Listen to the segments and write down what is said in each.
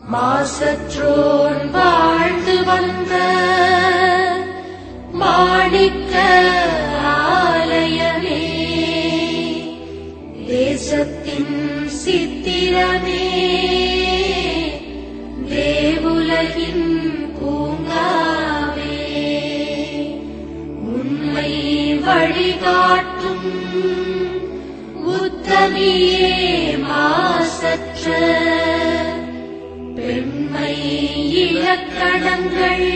மாசற்றோன் வாழ்ந்து வந்த மாணிக்க ஆலயமே தேசத்தின் சித்திரமே தேவுலகின் பூங்காவே உண்மை வழிகாட்டும் உத்தமியே மாசற்ற பெண்மை இலக்கணங்கள்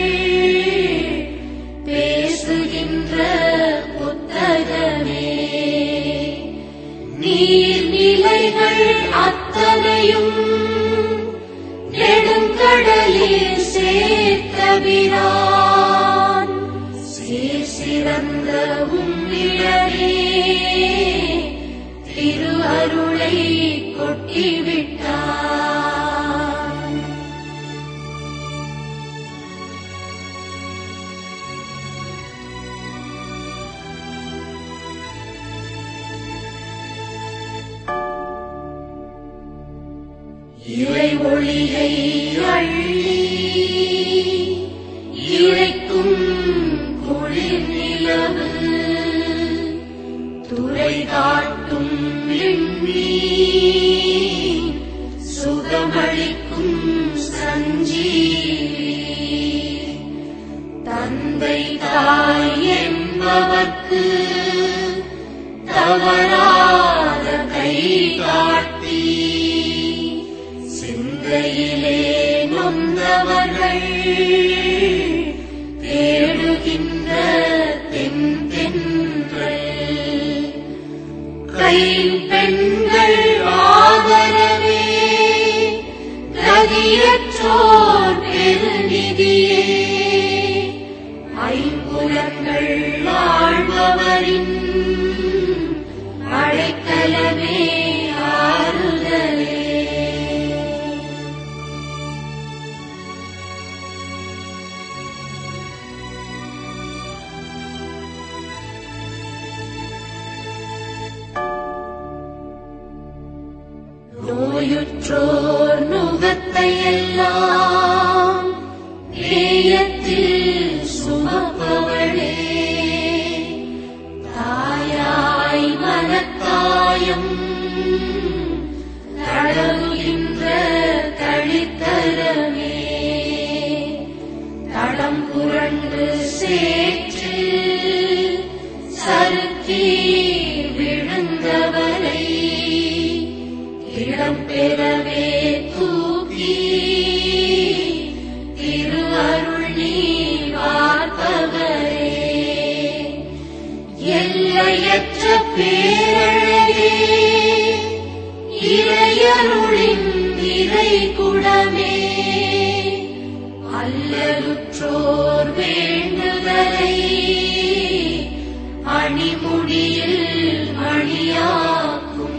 பேசுகின்ற புத்தகமே நீர்நிலைகள் அத்தனையும் நெடுங்கடலில் சேர்த்தவிரான் சீர் சிறந்த உம்மிடமே திரு அருளை கொட்டிவிட்டான் இறை ஒளியை அள்ளி இறைக்கும் குளிர் நிலவு துறை காட்டும் விண்ணி சுகமளிக்கும் சஞ்சீவி தந்தை தாய் என்பவர்க்கு தவறாத கை காட்டி சிந்தையிலே நொந்தவர்கள் தேடுகின்ற தென் தென்றல் கைம்பெண்கள் ஆதரவே கதியற்றோர் பெருநிதியே ஐம்புலங்கள் ஆழ்பவரின் அழைக்கலமே ஆறுதலே நோயுற்றோர் நுகத்தை எல்லாம் நேயத்தில் சுமப்பவளே தாயாய் மனத்தாயம் தடவுகின்ற கழித்தரமே தடம் புரண்டு சேற்று சறுக்கி விழுந்தவரை இடம் பெறவே தூக்கி திரு அருள் நீ பார்ப்பவரே எல்லையற்ற பேரழகே இறையருளின் இறை குடமே அல்லலுற்றோர் வேண்டுதலை அணிமுடியில் மணியாக்கும்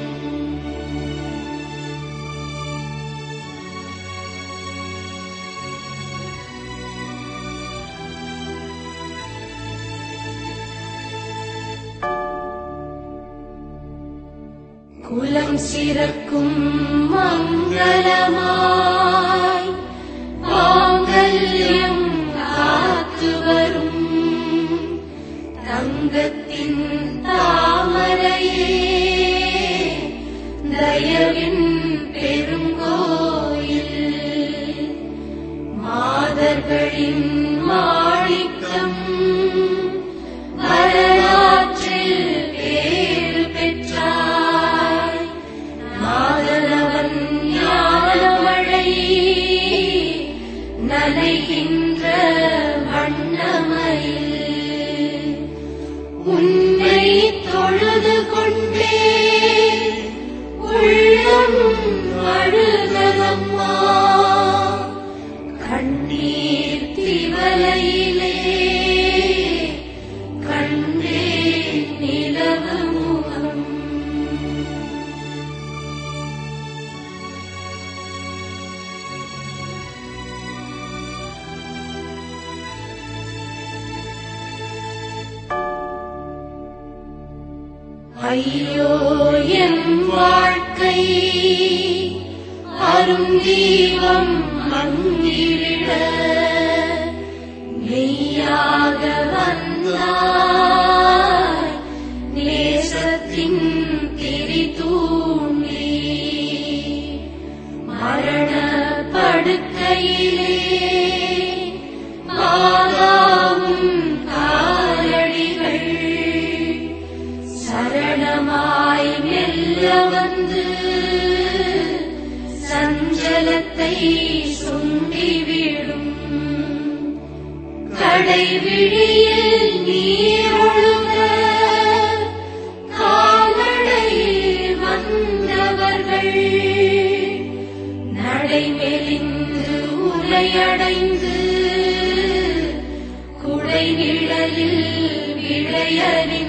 குலம் சிறக்கும் மங்களமாய் மாங்கல்யம் காத்து வரும் தங்கத்தின் தாமரையே தயவின் பெருங்கோயில் மாதர்களின் மாணிக்கம் வரலாற்றில் பேறு பெற்றாய் நாதனவன் ஞானமழை நனைகின்ற வண்ணமயில் உன்னை தொழுது கொண்டே உள்ளம் அழுததம்மா கண்ணீர் திவலையிலே கண்டே நிலவு முகம் ஐயோ என் வாழ்க்கை மாறும் தீபம் மங்கிவிட மெய்யாக வந்தாய் நேசத்தின் திரி தூண்டி மரண படுக்கையிலே பாதாவும் காலடிகள் சரணமாய் மெல்ல வந்து சஞ்சலத்தை சுண்டிவிடும் கடைவிழியில் நீர் ஒழுக கால்நடையில் வந்தவர்கள் நடைமெலிந்து உலையடைந்து குடை நிழலில் விளையறி